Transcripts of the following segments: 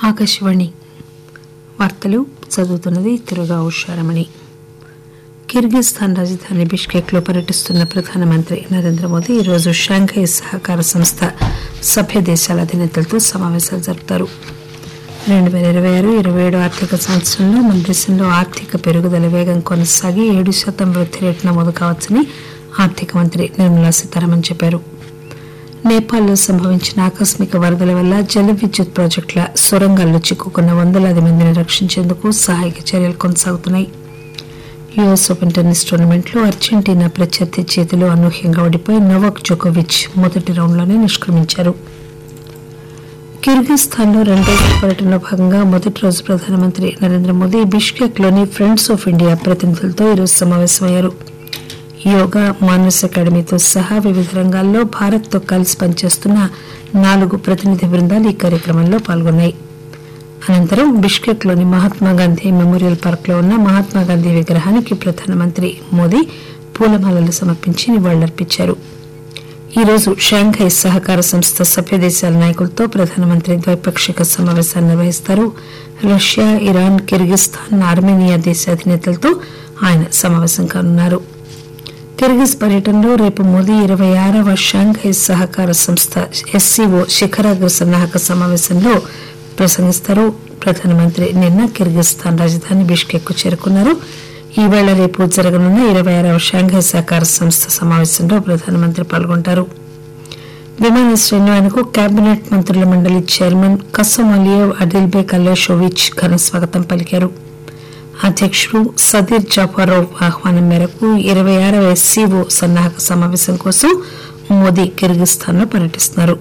ఆకాశవాణి వార్తలు చదువుతున్నది తిరుగా ఉషారమణి కిర్గిస్థాన్ రాజధాని బిష్కెక్ లో పర్యటిస్తున్న ప్రధానమంత్రి నరేంద్ర మోదీ ఈరోజు షాంఘై సహకార సంస్థ సభ్య దేశాల అధినేతలతో సమావేశాలు జరుపుతారు రెండు పేల ఇరవై ఆరు ఇరవై ఏడు ఆర్థిక సంవత్సరంలో మన దేశంలో ఆర్థిక పెరుగుదల వేగం కొనసాగి ఏడు శాతం వృద్ధి రేటు నమోదు కావచ్చని ఆర్థిక మంత్రి నిర్మలా సీతారామన్ చెప్పారు నేపాల్లో సంభవించిన ఆకస్మిక వరదల వల్ల జల విద్యుత్ ప్రాజెక్టుల సొరంగాల్లో చిక్కుకున్న వందలాది మందిని రక్షించేందుకు సహాయక చర్యలు కొనసాగుతున్నాయి యుఎస్ ఓపెన్ టెన్నిస్ టోర్నమెంట్లో అర్జెంటీనా ప్రత్యర్థి చేతిలో అనూహ్యంగా ఓడిపోయి నోవాక్ జోకోవిచ్ మొదటి రౌండ్లోనే నిష్క్రమించారు కిర్గిస్థాన్లో రెండో పర్యటనలో భాగంగా మొదటి రోజు ప్రధానమంత్రి నరేంద్ర మోదీ బిష్కెక్లోని ఫ్రెండ్స్ ఆఫ్ ఇండియా ప్రతినిధులతో ఈరోజు సమావేశమయ్యారు యోగా మానస్ అకాడమీతో సహా వివిధ రంగాల్లో భారత్తో కలిసి పనిచేస్తున్న నాలుగు ప్రతినిధి బృందాలు ఈ కార్యక్రమంలో పాల్గొన్నాయి అనంతరం బిష్కెక్లోని మహాత్మాగాంధీ మెమోరియల్ పార్క్లో ఉన్న మహాత్మాగాంధీ విగ్రహానికి ప్రధానమంత్రి మోదీ పూలమాలలు సమర్పించి నివాళులర్పించారు ఈ రోజు షాంఘై సహకార సంస్థ సభ్య దేశాల నాయకులతో ప్రధానమంత్రి ద్వైపాక్షిక సమావేశాన్ని నిర్వహిస్తారు రష్యా ఇరాన్ కిర్గిస్థాన్ ఆర్మేనియా దేశ అధినేతలతో ఆయన సమావేశం కానున్నారు కిర్గిజ్ పర్యటనలో రేపు మోదీ ఇరవై ఆరవ షాంఘై సహకార సంస్థ ఎస్సీఓ శిఖరాగ్ర సన్నాహక సమావేశంలో ప్రసంగిస్తారు ప్రధానమంత్రి నిన్న కిర్గిస్థాన్ రాజధాని బిష్కెక్ కు చేరుకున్నారు ఈవేళ రేపు జరగనున్న ఇరవై ఆరవ షాంఘై సహకార సంస్థ సమావేశంలో ప్రధానమంత్రి పాల్గొంటారు విమానాశ్రయంలో ఆయనకు కేబినెట్ మంత్రుల మండలి చైర్మన్ కసోమలియేవ్ అడిల్బేక్ అల్లేషోవిచ్ ఘన స్వాగతం పలికారు అధ్యక్షుడు సదీర్ జాఫారోవ్ ఆహ్వానం మేరకు ఇరవై ఆరవ ఎస్సీఓ సన్నాహక సమావేశం కోసం మోదీ కిర్గిస్థాన్ లో పర్యటిస్తున్నారు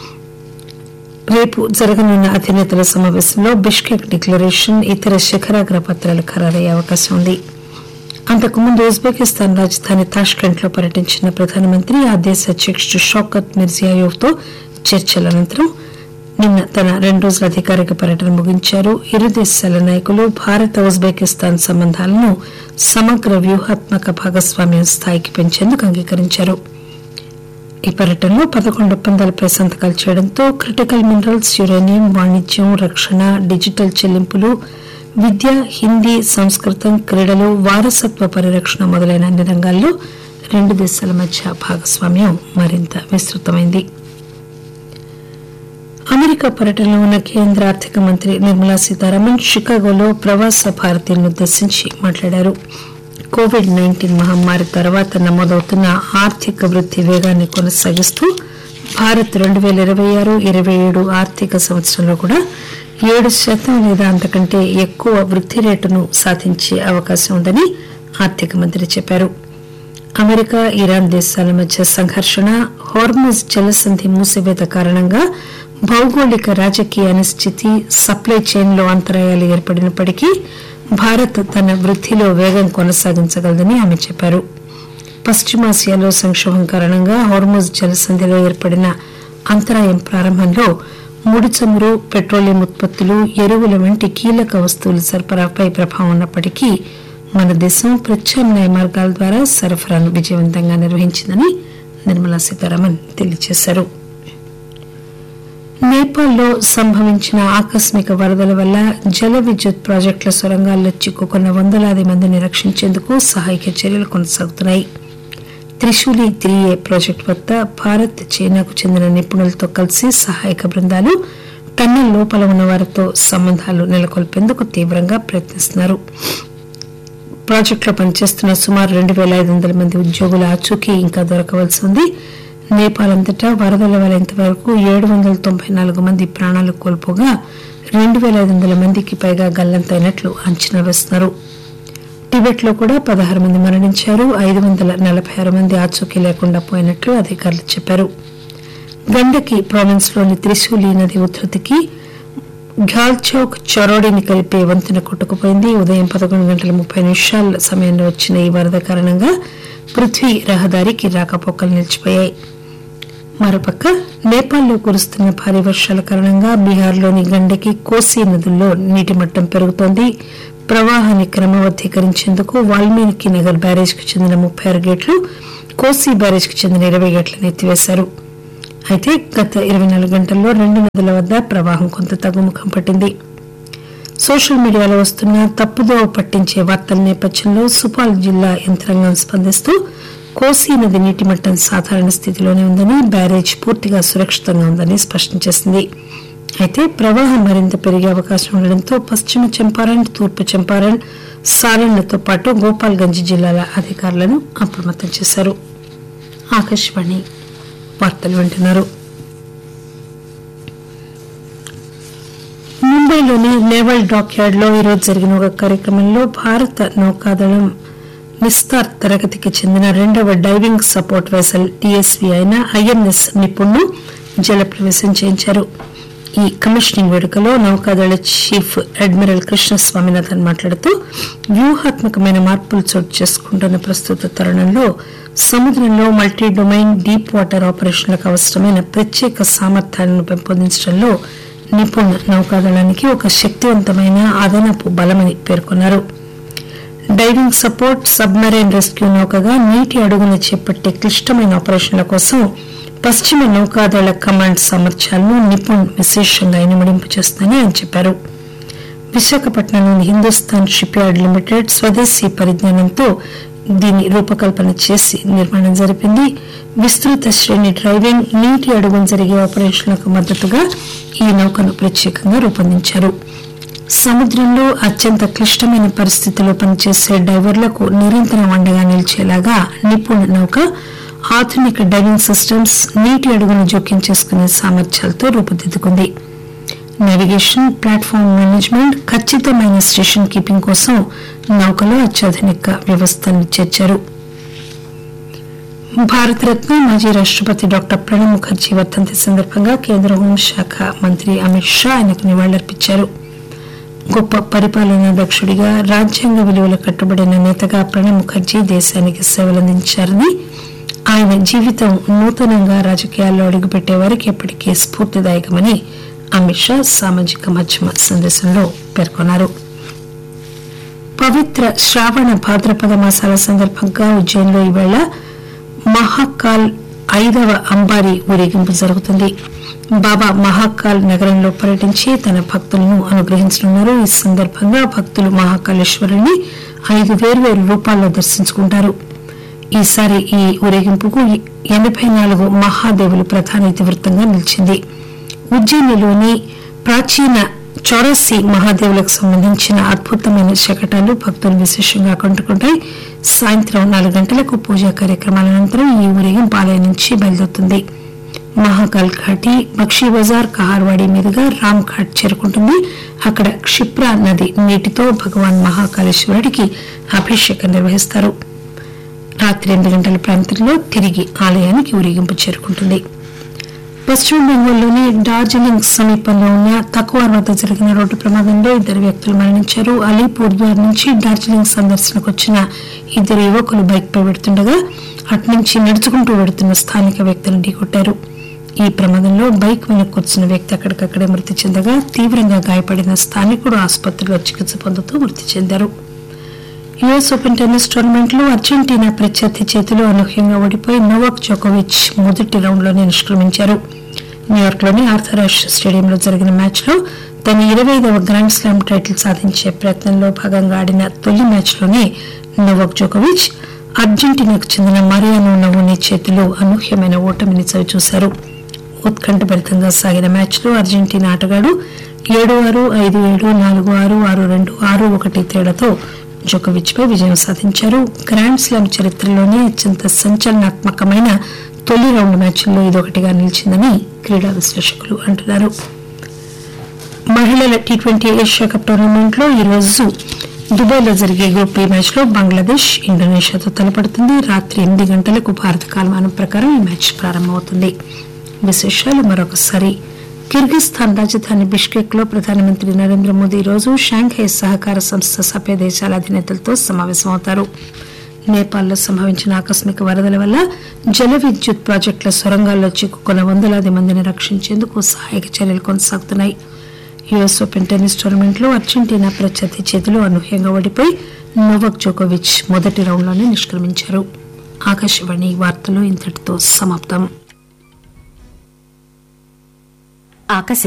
రేపు జరగనున్న అధినేతల సమావేశంలో బిష్కెక్ డిక్లరేషన్ ఇతర శిఖరాగ్ర పత్రాలు ఖరారయ్యే అవకాశం ఉంది అంతకుముందు ఉజ్బెకిస్తాన్ రాజధాని తాష్కెంట్ లో పర్యటించిన ప్రధానమంత్రి ఆ దేశ అధ్యక్షుడు షౌకత్ మిర్జియాయోవ్ తో చర్చల అనంతరం నిన్న తన రెండు రోజుల అధికారిక పర్యటన ముగించారు ఇరు దేశాల నాయకులు భారత ఉజ్బెకిస్తాన్ సంబంధాలను సమగ్ర వ్యూహాత్మక భాగస్వామ్యం స్థాయికి పెంచేందుకు అంగీకరించారు ఈ పర్యటనలో పదకొండు ఒప్పందాలపై సంతకాలు చేయడంతో క్రిటికల్ మినరల్స్ యురేనియం వాణిజ్యం రక్షణ డిజిటల్ చెల్లింపులు విద్య హిందీ సంస్కృతం క్రీడలు వారసత్వ పరిరక్షణ మొదలైన అన్ని రంగాల్లో రెండు దేశాల మధ్య భాగస్వామ్యం మరింత విస్తృతమైంది అమెరికా పర్యటనలో ఉన్న కేంద్ర ఆర్థిక మంత్రి నిర్మలా సీతారామన్ షికాగోలో ప్రవాస భారతీయులను ఉద్దేశించి మాట్లాడారు కోవిడ్ నైన్టీన్ మహమ్మారి తర్వాత నమోదవుతున్న ఆర్థిక వృద్ధి వేగాన్ని కొనసాగిస్తూ భారత్ రెండు పేల ఇరవై ఆరు ఇరవై ఏడు ఆర్థిక సంవత్సరంలో కూడా ఏడు శాతం లేదా అంతకంటే ఎక్కువ వృద్ధి రేటును సాధించే అవకాశం ఉందని ఆర్థిక మంత్రి చెప్పారు అమెరికా ఇరాన్ దేశాల మధ్య సంఘర్షణ హార్మోజ్ జలసంధి మూసివేత కారణంగా భౌగోళిక రాజకీయ అనిశ్చితి సప్లై చైన్ లో అంతరాయాలు ఏర్పడినప్పటికీ భారత్ తన వృద్ధిలో వేగం కొనసాగించగలదని ఆమె చెప్పారు పశ్చిమాసియాలో సంక్షోభం కారణంగా హార్మోజ్ జలసంధిలో ఏర్పడిన అంతరాయం ప్రారంభంలో ముడి చమురు పెట్రోలియం ఉత్పత్తులు ఎరువుల వంటి కీలక వస్తువుల సరఫరాపై ప్రభావం ఉన్నప్పటికీ మన దేశం ప్రత్యామ్నాయ మార్గాల ద్వారా సరఫరాను విజయవంతంగా నిర్వహించిందని నిర్మలా సీతారామన్ తెలియజేశారు నేపాల్లో సంభవించిన ఆకస్మిక వరదల వల్ల జల విద్యుత్ ప్రాజెక్టుల సొరంగాల్లో చిక్కుకున్న వందలాది మందిని రక్షించేందుకు సహాయక చర్యలు కొనసాగుతున్నాయి త్రిశూలి త్రీ ఏ ప్రాజెక్టు వద్ద భారత్ చైనాకు చెందిన నిపుణులతో కలిసి సహాయక బృందాలు టన్నెల్ లోపల ఉన్న వారితో సంబంధాలు నెలకొల్పేందుకు తీవ్రంగా ప్రయత్నిస్తున్నారు ప్రాజెక్టులో పనిచేస్తున్న సుమారు రెండు పేల ఐదు వందల మంది ఉద్యోగుల ఆచూకీ ఇంకా దొరకవలసి ఉంది నేపాల్ అంతటా వరదల వల్ల ఇంతవరకు ఏడు వందల తొంభై నాలుగు మంది ప్రాణాలు కోల్పోగా రెండు పేల ఐదు వందల మందికి పైగా గల్లంతైనట్లు అంచనా వేస్తున్నారు టిబెట్ లో కూడా పదహారు మంది మరణించారు ఐదు వందల నలభై ఆరు మంది ఆచూకీ లేకుండా పోయినట్లు అధికారులు చెప్పారు గండకి ప్రావిన్స్ లోని త్రిశూలి నది ఉధృతికి ఘాల్చౌక్ చొరోడిని కలిపే వంతెన కొట్టుకుపోయింది ఉదయం పదకొండు గంటల ముప్పై నిమిషాల సమయంలో వచ్చిన ఈ వరద కారణంగా పృథ్వీ రహదారికి రాకపోకలు నిలిచిపోయాయి మరోపక్క నేపాల్లో కురుస్తున్న భారీ వర్షాల కారణంగా బీహార్లోని గండకి కోసీ నదుల్లో నీటి మట్టం పెరుగుతోంది ప్రవాహాన్ని క్రమబద్దీకరించేందుకు వాల్మీకి నగర్ బ్యారేజ్కు చెందిన ముప్పై ఆరు గేట్లు కోసీ బ్యారేజ్కు చెందిన ఇరవై గేట్లను ఎత్తివేశారు అయితే గత ఇరవై నాలుగు గంటల్లో రెండు నదుల వద్ద ప్రవాహం కొంత తగ్గుముఖం పట్టింది సోషల్ మీడియాలో వస్తున్న తప్పుదోవ పట్టించే వార్తల నేపథ్యంలో సుపాల్ జిల్లా యంత్రాంగం స్పందిస్తూ కోసీ నది నీటి మట్టం సాధారణ స్థితిలోనే ఉందని బ్యారేజ్ పూర్తిగా సురక్షితంగా ఉందని స్పష్టం చేసింది అయితే ప్రవాహం మరింత పెరిగే అవకాశం ఉండడంతో పశ్చిమ చంపారణ్ తూర్పు చంపారణ్ సారణ్లతో పాటు గోపాల్గంజ్ జిల్లాల అధికారులను అప్రమత్తం చేశారు ఆకాశవాణి వార్తలు వింటున్నారు ముంబైలోని నేవల్ డాక్ యార్డ్ లో ఈరోజు జరిగిన ఒక కార్యక్రమంలో భారత నౌకాదళం నిస్తార్ తరగతికి చెందిన రెండవ డైవింగ్ సపోర్ట్ వెసల్ టీఎస్వీ అయిన ఐఎన్ఎస్ నిపుణ్ను జల ప్రవేశం చేయించారు ఈ కమిషనింగ్ వేడుకలో నౌకాదళ చీఫ్ అడ్మిరల్ కృష్ణ స్వామినాథన్ మాట్లాడుతూ వ్యూహాత్మకమైన మార్పులు చోటు చేసుకుంటున్న ప్రస్తుత తరుణంలో సముద్రంలో మల్టీ డొమైన్ డీప్ వాటర్ ఆపరేషన్లకు అవసరమైన ప్రత్యేక సామర్థ్యాలను పెంపొందించడంలో నిపుణ్ నౌకాదళానికి ఒక శక్తివంతమైన అదనపు బలమని పేర్కొన్నారు డైవింగ్ సపోర్ట్ సబ్మెరైన్ రెస్క్యూ నౌకగా నీటి అడుగున చేపట్టే క్లిష్టమైన ఆపరేషన్ల కోసం పశ్చిమ నౌకాదళ కమాండ్ సామర్థ్యాలను నిపుణ్ విశేషంగా ఇనుమడింపు చేస్తుందని ఆయన చెప్పారు విశాఖపట్నంలోని హిందుస్థాన్ షిప్ యార్డ్ లిమిటెడ్ స్వదేశీ పరిజ్ఞానంతో దీన్ని రూపకల్పన చేసి నిర్మాణం జరిపింది విస్తృత శ్రేణి డ్రైవింగ్ నీటి అడుగున జరిగే ఆపరేషన్లకు మద్దతుగా ఈ నౌకను ప్రత్యేకంగా రూపొందించారు సముద్రంలో అత్యంత క్లిష్టమైన పరిస్థితుల్లో పనిచేసే డైవర్లకు నిరంతరం అండగా నిలిచేలాగా నిపుణ నౌక ఆధునిక డైవింగ్ సిస్టమ్స్ నీటి అడుగును జోక్యం చేసుకునే సామర్థ్యాలతో రూపుదిద్దుకుంది నావిగేషన్ ప్లాట్ఫామ్ మేనేజ్మెంట్ ఖచ్చితమైన స్టేషన్ కీపింగ్ కోసం నౌకలో అత్యాధునిక వ్యవస్థను చేర్చారు భారతరత్న మాజీ రాష్టపతి డాక్టర్ ప్రణబ్ ముఖర్జీ వర్ధంతి సందర్భంగా కేంద్ర హోంశాఖ మంత్రి అమిత్ షా ఆయనకు నివాళులర్పించారు గొప్ప పరిపాలనా దక్షుడిగా రాజ్యాంగ విలువలు కట్టుబడిన నేతగా ప్రణబ్ ముఖర్జీ దేశానికి సేవలందించారని ఆయన జీవితం నూతనంగా రాజకీయాల్లో అడుగుపెట్టే వారికి ఎప్పటికీ స్ఫూర్తిదాయకమని అమిత్ షా సామాజిక మాధ్యమ సందేశంలో పేర్కొన్నారు పవిత్ర శ్రావణ భాద్రపద మాసాల సందర్భంగా ఉజ్జయిన్లో ఈవేళ మహాకాల్ ఐదవ అంబారి ఊరేగింపు జరుగుతుంది బాబా మహాకాల్ నగరంలో పర్యటించి తన భక్తులను అనుగ్రహించనున్నారు ఈ సందర్భంగా భక్తులు మహాకాళేశ్వరుని ఐదు వేర్వేరు రూపాల్లో దర్శించుకుంటారు ఈసారి ఈ ఊరేగింపుకు ఎనభై నాలుగు మహాదేవులు ప్రధాన ఇతివృత్తంగా నిలిచింది ఉజ్జయినిలోని ప్రాచీన చౌరసి మహాదేవులకు సంబంధించిన అద్భుతమైన శకటాలు భక్తులు విశేషంగా ఆకట్టుకుంటాయి సాయంత్రం నాలుగు గంటలకు పూజా కార్యక్రమాల అనంతరం ఈ ఊరేగింపు ఆలయం నుంచి బయలుదేరుతుంది మహాకాల్ ఘాటి బక్షీ బజార్ కహార్వాడి మీదుగా రామ్ ఘాట్ చేరుకుంటుంది అక్కడ క్షిప్రా నది నీటితో భగవాన్ మహాకాళేశ్వరుడికి అభిషేకం నిర్వహిస్తారు రాత్రి ఎనిమిది గంటల ప్రాంతంలో తిరిగి ఆలయానికి ఊరేగింపు చేరుకుంటుంది పశ్చిమ బెంగాల్లోని డార్జిలింగ్ సమీపంలో ఉన్న తక్కువార్ వద్ద జరిగిన రోడ్డు ప్రమాదంలో ఇద్దరు వ్యక్తులు మరణించారు అలీపూర్ ద్వార్ నుంచి డార్జిలింగ్ సందర్శనకు వచ్చిన ఇద్దరు యువకులు బైక్ పై వెడుతుండగా అటునుంచి నడుచుకుంటూ వెడుతున్న స్థానిక వ్యక్తులను ఢీకొట్టారు ఈ ప్రమాదంలో బైక్ వెనక్కి వచ్చిన వ్యక్తి అక్కడికక్కడే మృతి చెందగా తీవ్రంగా గాయపడిన స్థానికుడు ఆసుపత్రిలో చికిత్స పొందుతూ మృతి చెందారు యుఎస్ ఓపెన్ టెన్నిస్ టోర్నమెంట్ లో అర్జెంటీనా ప్రత్యర్థి చేతిలో అనూహ్యంగా ఓడిపోయి నోవాక్ జోకోవిచ్ మొదటి రౌండ్ లోనే నిష్క్రమించారు న్యూయార్క్ లోని ఆర్థరాష్ స్టేడియంలో జరిగిన మ్యాచ్ లో తన ఇరవై ఐదవ గ్రాండ్ స్లామ్ టైటిల్ సాధించే ప్రయత్నంలో భాగంగా ఆడిన తొలి మ్యాచ్ లోనే నోవాక్ జోకోవిచ్ అర్జెంటీనాకు చెందిన మరియానో నవోని చేతిలో అనూహ్యమైన ఓటమిని చవిచూశారు ఉత్కంఠభరితంగా సాగిన మ్యాచ్ లో అర్జెంటీనా ఆటగాడు ఏడు ఆరు ఐదు ఏడు నాలుగు ఆరు ఆరు రెండు ఆరు ఒకటి తేడాతో జోకోవిచ్ పై విజయం సాధించారు గ్రాండ్ స్లామ్ చరిత్రలోనే అత్యంత సంచలనాత్మకమైన తొలి రౌండ్ మ్యాచ్ల్లో ఇదొకటిగా నిలిచిందని క్రీడా విశ్లేషకులు అంటున్నారు మహిళల T twenty Asia cup tournament లో ఈ రోజు దుబాయ్లో జరిగే గ్రూప్ బి మ్యాచ్ లో బంగ్లాదేశ్ ఇండోనేషియాతో తలపడుతుంది రాత్రి ఎనిమిది గంటలకు భారత కాలమానం ప్రకారం ఈ మ్యాచ్ ప్రారంభమవుతుంది విశేషాలు మరొకసారి కిర్గిస్థాన్ రాజధాని బిష్కెక్ లో ప్రధానమంత్రి నరేంద్ర మోదీ ఈ రోజు షాంఘై సహకార సంస్థ సభ్య దేశాల అధినేతలతో సమావేశమవుతారు నేపాల్లో సంభవించిన ఆకస్మిక వరదల వల్ల జల విద్యుత్ ప్రాజెక్టుల సొరంగాల్లో చిక్కుకున్న వందలాది మందిని రక్షించేందుకు సహాయక చర్యలు కొనసాగుతున్నాయి యుఎస్ ఓపెన్ టెన్నిస్ టోర్నమెంట్ లో అర్జెంటీనా ప్రత్యర్థి చేతిలో అనూహ్యంగా ఓడిపోయి నోవక్ జోకోవిచ్ మొదటి రౌండ్లోనే నిష్క్రమించారు ఆకాశవాణి వార్తలు ఇంతటితో సమాప్తం ఆకాశవాణి